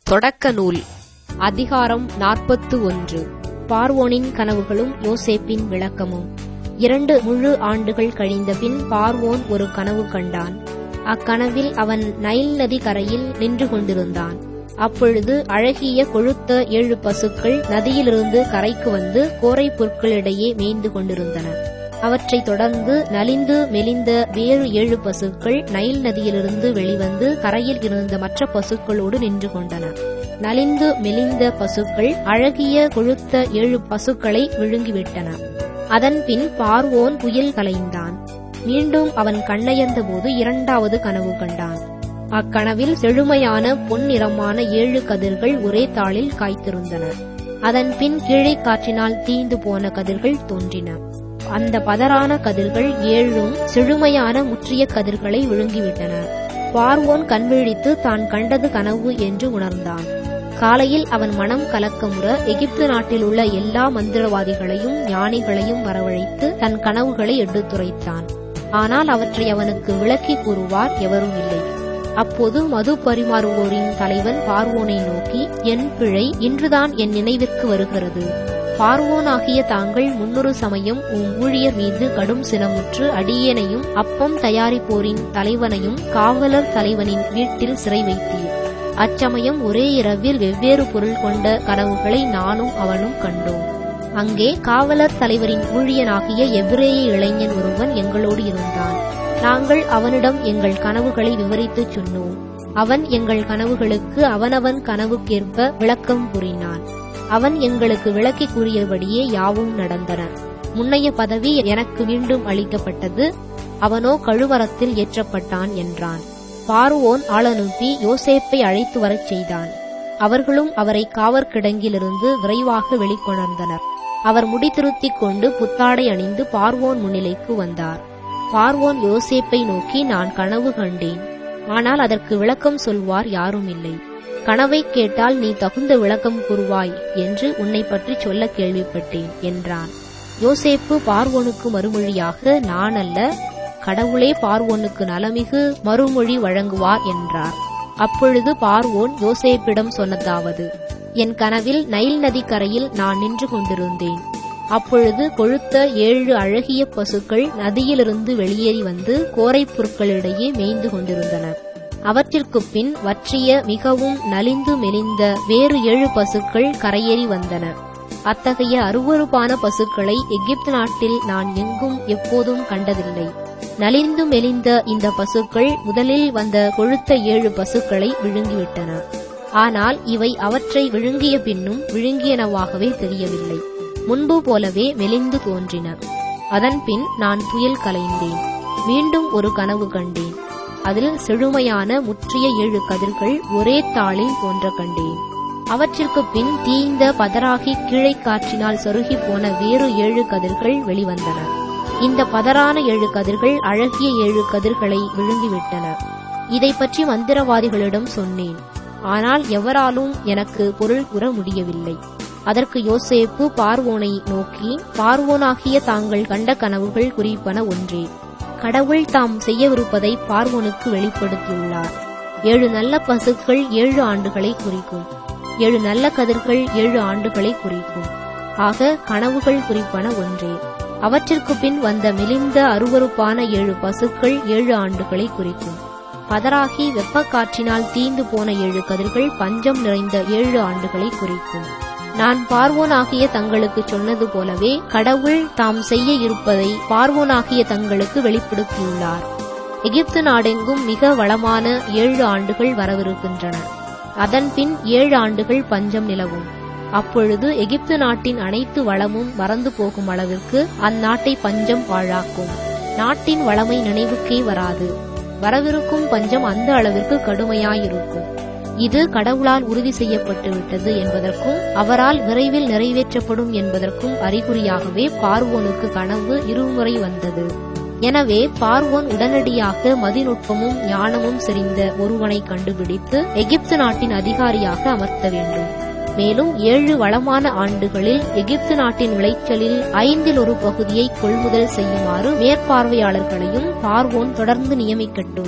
தொடக்க நூல் அதிகாரம் நாற்பத்து ஒன்று பார்வோனின் கனவுகளும் யோசேப்பின் விளக்கமும் இரண்டு முழு ஆண்டுகள் கழிந்தபின் பார்வோன் ஒரு கனவு கண்டான் அக்கனவில் அவன் நைல் நதி கரையில் நின்று கொண்டிருந்தான் அப்பொழுது அழகிய கொழுத்த ஏழு பசுக்கள் நதியிலிருந்து கரைக்கு வந்து கோரை புற்களிடையே மேய்ந்து கொண்டிருந்தன அவற்றைத் தொடர்ந்து நலிந்து மெலிந்த வேறு ஏழு பசுக்கள் நைல் நதியிலிருந்து வெளிவந்து கரையில் இருந்த மற்ற பசுக்களோடு நின்று கொண்டன நலிந்து மெலிந்த பசுக்கள் அழகிய கொழுத்த ஏழு பசுக்களை விழுங்கிவிட்டன அதன்பின் பார்வோன் புயல் கலைந்தான் மீண்டும் அவன் கண்ணயர்ந்த போது இரண்டாவது கனவு கண்டான் அக்கனவில் செழுமையான பொன்னிறமான ஏழு கதிர்கள் ஒரே தாளில் காய்த்திருந்தன அதன் பின் கீழே காற்றினால் தீந்து போன கதிர்கள் தோன்றின அந்த பதரான கதிர்கள் ஏழும் செழுமையான முற்றிய கதிர்களை விழுங்கிவிட்டன பார்வோன் கண்விழித்து தான் கண்டது கனவு என்று உணர்ந்தான் காலையில் அவன் மனம் கலக்கமுற எகிப்து நாட்டில் உள்ள எல்லா மந்திரவாதிகளையும் ஞானிகளையும் வரவழைத்து தன் கனவுகளை எடுத்துரைத்தான் ஆனால் அவற்றை அவனுக்கு விளக்கி கூறுவார் எவரும் இல்லை அப்போது மது பரிமாறுவோரின் தலைவன் பார்வோனை நோக்கி என் பிழை இன்றுதான் என் நினைவிற்கு வருகிறது பார்வோனாகிய தாங்கள் முன்னொரு சமயம் உம் ஊழியர் மீது கடும் சினமுற்று அடியேனையும் அப்பம் தயாரிப்போரின் தலைவனையும் காவலர் தலைவனின் வீட்டில் சிறை வைத்தீர் அச்சமயம் ஒரே இரவில் வெவ்வேறு பொருள் கொண்ட கனவுகளை நானும் அவனும் கண்டோம் அங்கே காவலர் தலைவரின் ஊழியனாகிய எவ்ரேய இளைஞன் ஒருவன் எங்களோடு இருந்தான் நாங்கள் அவனிடம் எங்கள் கனவுகளை விவரித்துச் சொன்னோம் அவன் எங்கள் கனவுகளுக்கு அவனவன் கனவுக்கேற்ப விளக்கம் கூறினான் அவன் எங்களுக்கு விளக்கி கூறியபடியே யாவும் நடந்தன முன்னைய பதவி எனக்கு மீண்டும் அளிக்கப்பட்டது அவனோ கழுவரத்தில் ஏற்றப்பட்டான் என்றான் பார்வோன் ஆளனுப்பி யோசேப்பை அழைத்து வரச் செய்தான் அவர்களும் அவரை காவற்கிடங்கிலிருந்து விரைவாக வெளிக்கொணர்ந்தனர் அவர் முடித்திருத்திக் கொண்டு புத்தாடை அணிந்து பார்வோன் முன்னிலைக்கு வந்தார் பார்வோன் யோசேப்பை நோக்கி நான் கனவு கண்டேன் ஆனால் அதற்கு விளக்கம் சொல்வார் யாரும் இல்லை கனவை கேட்டால் நீ தகுந்த விளக்கம் கூறுவாய் என்று உன்னை பற்றி சொல்ல கேள்விப்பட்டேன் என்றான் யோசேப்பு பார்வோனுக்கு மறுமொழியாக நான் அல்ல கடவுளே பார்வோனுக்கு நலமிகு மறுமொழி வழங்குவார் என்றார் அப்பொழுது பார்வோன் யோசேப்பிடம் சொன்னதாவது என் கனவில் நைல் நதி கரையில் நான் நின்று கொண்டிருந்தேன் அப்பொழுது கொழுத்த ஏழு அழகிய பசுக்கள் நதியிலிருந்து வெளியேறி வந்து கோரை புற்களிடையே மேய்ந்து கொண்டிருந்தன அவற்றிற்கு பின் வற்றிய மிகவும் நலிந்து மெலிந்த வேறு ஏழு பசுக்கள் கரையேறி வந்தன அத்தகைய அருவறுப்பான பசுக்களை எகிப்து நாட்டில் நான் எங்கும் எப்போதும் கண்டதில்லை நலிந்து மெலிந்த இந்த பசுக்கள் முதலில் வந்த கொழுத்த ஏழு பசுக்களை விழுங்கிவிட்டன ஆனால் இவை அவற்றை விழுங்கிய பின்னும் விழுங்கியனவாகவே தெரியவில்லை முன்பு போலவே மெலிந்து தோன்றின அதன்பின் நான் புயல் கலைந்தேன் மீண்டும் ஒரு கனவு கண்டேன் அதில் செழுமையான முற்றிய ஏழு கதிர்கள் ஒரே தாளில் தோன்ற கண்டேன் அவற்றிற்கு பின் தீய்ந்த பதராகி கீழே காற்றினால் சொருகி போன வேறு ஏழு கதிர்கள் வெளிவந்தன இந்த பதரான ஏழு கதிர்கள் அழகிய ஏழு கதிர்களை விழுங்கிவிட்டன இதை பற்றி மந்திரவாதிகளிடம் சொன்னேன் ஆனால் எவராலும் எனக்கு பொருள் கூற முடியவில்லை அதற்கு யோசேப்பு பார்வோனை நோக்கி பார்வோனாகிய தாங்கள் கண்ட கனவுகள் குறிப்பன ஒன்றே கடவுள் தாம் செய்யவிருப்பதை பார்வோனுக்கு வெளிப்படுத்தியுள்ளார் ஏழு நல்ல பசுக்கள் ஏழு ஆண்டுகளை குறிக்கும் ஏழு நல்ல கதிர்கள் ஏழு ஆண்டுகளை குறிக்கும் ஆக கனவுகள் குறிப்பன ஒன்றே அவற்றிற்கு பின் வந்த மெலிந்த அருவறுப்பான ஏழு பசுக்கள் ஏழு ஆண்டுகளை குறிக்கும் பதராகி வெப்பக்காற்றினால் தீந்து போன ஏழு கதிர்கள் பஞ்சம் நிறைந்த ஏழு ஆண்டுகளை குறிக்கும் நான் பார்வோனாகிய தங்களுக்கு சொன்னது போலவே கடவுள் தாம் செய்ய இருப்பதை பார்வோனாகிய தங்களுக்கு வெளிப்படுத்தியுள்ளார் எகிப்து நாடெங்கும் மிக வளமான ஏழு ஆண்டுகள் வரவிருக்கின்றன அதன்பின் ஏழு ஆண்டுகள் பஞ்சம் நிலவும் அப்பொழுது எகிப்து நாட்டின் அனைத்து வளமும் மறந்து போகும் அளவிற்கு அந்நாட்டை பஞ்சம் பாழாக்கும் நாட்டின் வளமை நினைவுக்கே வராது வரவிருக்கும் பஞ்சம் அந்த அளவிற்கு கடுமையாயிருக்கும் இது கடவுளால் உறுதி செய்யப்பட்டு விட்டது என்பதற்கும் அவரால் விரைவில் நிறைவேற்றப்படும் என்பதற்கும் அறிகுறியாகவே பார்வோனுக்கு கனவு இருமுறை வந்தது எனவே பார்வோன் உடனடியாக மதிநுட்பமும் ஞானமும் செறிந்த ஒருவனை கண்டுபிடித்து எகிப்து நாட்டின் அதிகாரியாக அமர்த்த வேண்டும் மேலும் ஏழு வளமான ஆண்டுகளில் எகிப்து நாட்டின் விளைச்சலில் ஐந்தில் ஒரு பகுதியை கொள்முதல் செய்யுமாறு மேற்பார்வையாளர்களையும் பார்வோன் தொடர்ந்து நியமிக்கட்டும்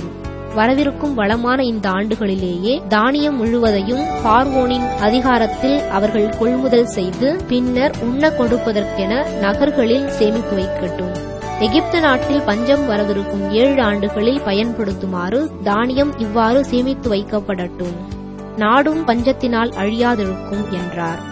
வரவிருக்கும் வளமான இந்த ஆண்டுகளிலேயே தானியம் முழுவதையும் பார்வோனின் அதிகாரத்தில் அவர்கள் கொள்முதல் செய்து பின்னர் உண்ண கொடுப்பதற்கென நகர்களில் சேமித்து வைக்கட்டும் எகிப்து நாட்டில் பஞ்சம் வரவிருக்கும் ஏழு ஆண்டுகளில் பயன்படுத்துமாறு தானியம் இவ்வாறு சேமித்து வைக்கப்படட்டும் நாடும் பஞ்சத்தினால் அழியாதிருக்கும் என்றார்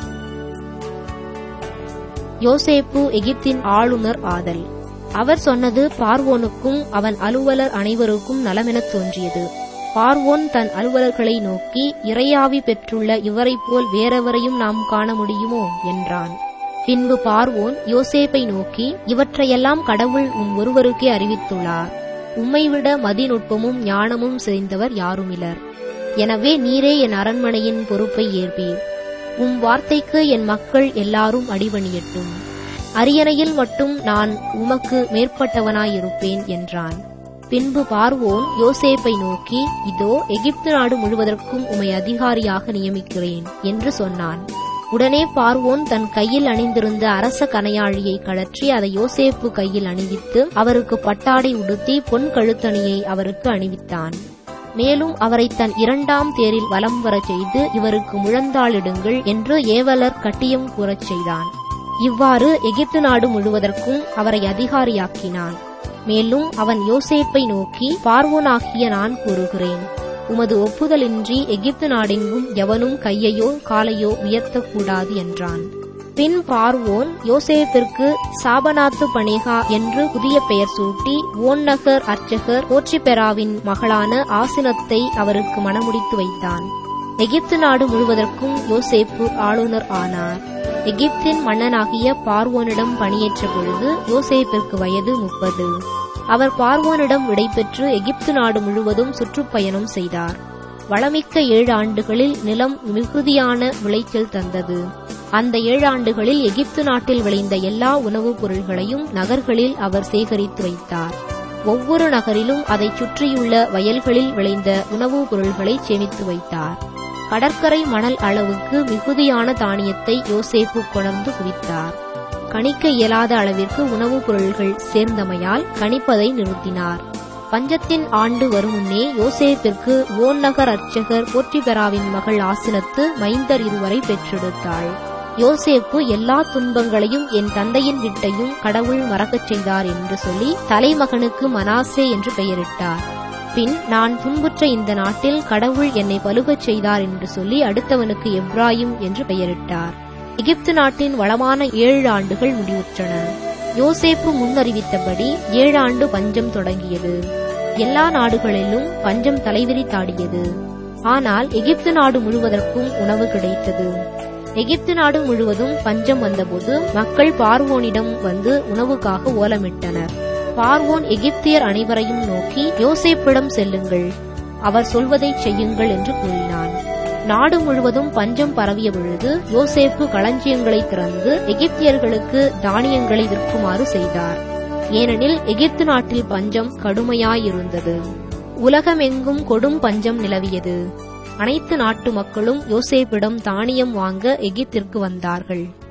யோசேப்பு எகிப்தின் ஆளுநர் ஆதல் அவர் சொன்னது பார்வோனுக்கும் அவன் அலுவலர் அனைவருக்கும் நலமெனத் தோன்றியது பார்வோன் தன் அலுவலர்களை நோக்கி இறையாவி பெற்றுள்ள இவரைப் போல் வேறெவரையும் நாம் காண முடியுமோ என்றான் பின்பு பார்வோன் யோசேப்பை நோக்கி இவற்றையெல்லாம் கடவுள் உம் ஒருவருக்கே அறிவித்துள்ளார் உம்மைவிட மதிநுட்பமும் ஞானமும் செறிந்தவர் யாருமிலர் எனவே நீரே என் அரண்மனையின் பொறுப்பை ஏற்பீர் உம் வார்த்தைக்கு என் மக்கள் எல்லாரும் அடிபணியட்டும் அரியணையில் மட்டும் நான் உமக்கு மேற்பட்டவனாயிருப்பேன் என்றான் பின்பு பார்வோன் யோசேப்பை நோக்கி இதோ எகிப்து நாடு முழுவதற்கும் உமை அதிகாரியாக நியமிக்கிறேன் என்று சொன்னான் உடனே பார்வோன் தன் கையில் அணிந்திருந்த அரச கனையாழியை கழற்றி அதை யோசேப்பு கையில் அணிவித்து அவருக்கு பட்டாடை உடுத்தி பொன் கழுத்தணியை அவருக்கு அணிவித்தான் மேலும் அவரை தன் இரண்டாம் தேரில் வலம் வரச் செய்து இவருக்கு முழந்தாளிடுங்கள் என்று ஏவலர் கட்டியம் கூறச் செய்தான் இவ்வாறு எகிப்து நாடு முழுவதற்கும் அவரை அதிகாரியாக்கினான் மேலும் அவன் யோசேப்பை நோக்கி பார்வோனாகிய நான் கூறுகிறேன் உமது ஒப்புதலின்றி எகிப்து நாடெங்கும் எவனும் கையையோ காலையோ உயர்த்தக்கூடாது என்றான் பின் பார்வோன் யோசேப்பிற்கு சாபனாத்து பனேகா என்று புதிய பெயர் சூட்டி ஓன்னகர் அர்ச்சகர் போற்றிபெராவின் மகளான ஆசினத்தை அவருக்கு மணமுடித்து வைத்தான் எகிப்து நாடு முழுவதற்கும் யோசேப்பு ஆளுநர் ஆனார் எகிப்தின் மன்னனாகிய பார்வோனிடம் பணியேற்ற பொழுது யோசேப்பிற்கு வயது முப்பது அவர் பார்வோனிடம் விடைபெற்று எகிப்து நாடு முழுவதும் சுற்றுப்பயணம் செய்தார் வளமிக்க ஏழு ஆண்டுகளில் நிலம் மிகுதியான விளைச்சல் தந்தது அந்த ஏழு ஆண்டுகளில் எகிப்து நாட்டில் விளைந்த எல்லா உணவுப் பொருள்களையும் நகர்களில் அவர் சேகரித்து வைத்தார் ஒவ்வொரு நகரிலும் அதைச் சுற்றியுள்ள வயல்களில் விளைந்த உணவுப் பொருள்களை சேமித்து வைத்தார் கடற்கரை மணல் அளவுக்கு மிகுதியான தானியத்தை யோசேப்பு கொணர்ந்து குவித்தார் கணிக்க இயலாத அளவிற்கு உணவுப் பொருள்கள் சேர்ந்தமையால் கணிப்பதை நிறுத்தினார் பஞ்சத்தின் ஆண்டு வரும் முன்னே யோசேப்பிற்கு ஓன் நகர் அர்ச்சகர் போற்றிபெராவின் மகள் ஆசினத்து மைந்தர் இருவரை பெற்றெடுத்தாள் யோசேப்பு எல்லா துன்பங்களையும் என் தந்தையின் விட்டையும் கடவுள் மறக்கச் செய்தார் என்று சொல்லி தலைமகனுக்கு மனாசே என்று பெயரிட்டார் பின் நான் துன்புற்ற இந்த நாட்டில் கடவுள் என்னை பலுகச் செய்தார் என்று சொல்லி அடுத்தவனுக்கு எப்ராயிம் என்று பெயரிட்டார் எகிப்து நாட்டின் வளமான ஏழு ஆண்டுகள் முடிவுற்றன யோசேப்பு முன்னறிவித்தபடி ஏழாண்டு பஞ்சம் தொடங்கியது எல்லா நாடுகளிலும் பஞ்சம் தலைவிரித்தாடியது ஆனால் எகிப்து நாடு முழுவதற்கும் உணவு கிடைத்தது எகிப்து நாடு முழுவதும் பஞ்சம் வந்தபோது மக்கள் பார்வோனிடம் வந்து உணவுக்காக ஓலமிட்டனர் பார்வோன் எகிப்தியர் அனைவரையும் நோக்கி யோசேப்பிடம் செல்லுங்கள் அவர் சொல்வதைச் செய்யுங்கள் என்று கூறினான் நாடு முழுவதும் பஞ்சம் பரவிய பொழுது யோசேப்பு களஞ்சியங்களை திறந்து எகிப்தியர்களுக்கு தானியங்களை விற்குமாறு செய்தார் ஏனெனில் எகிப்து நாட்டில் பஞ்சம் கடுமையாயிருந்தது உலகமெங்கும் கொடும் பஞ்சம் நிலவியது அனைத்து நாட்டு மக்களும் யோசேப்பிடம் தானியம் வாங்க எகிப்திற்கு வந்தார்கள்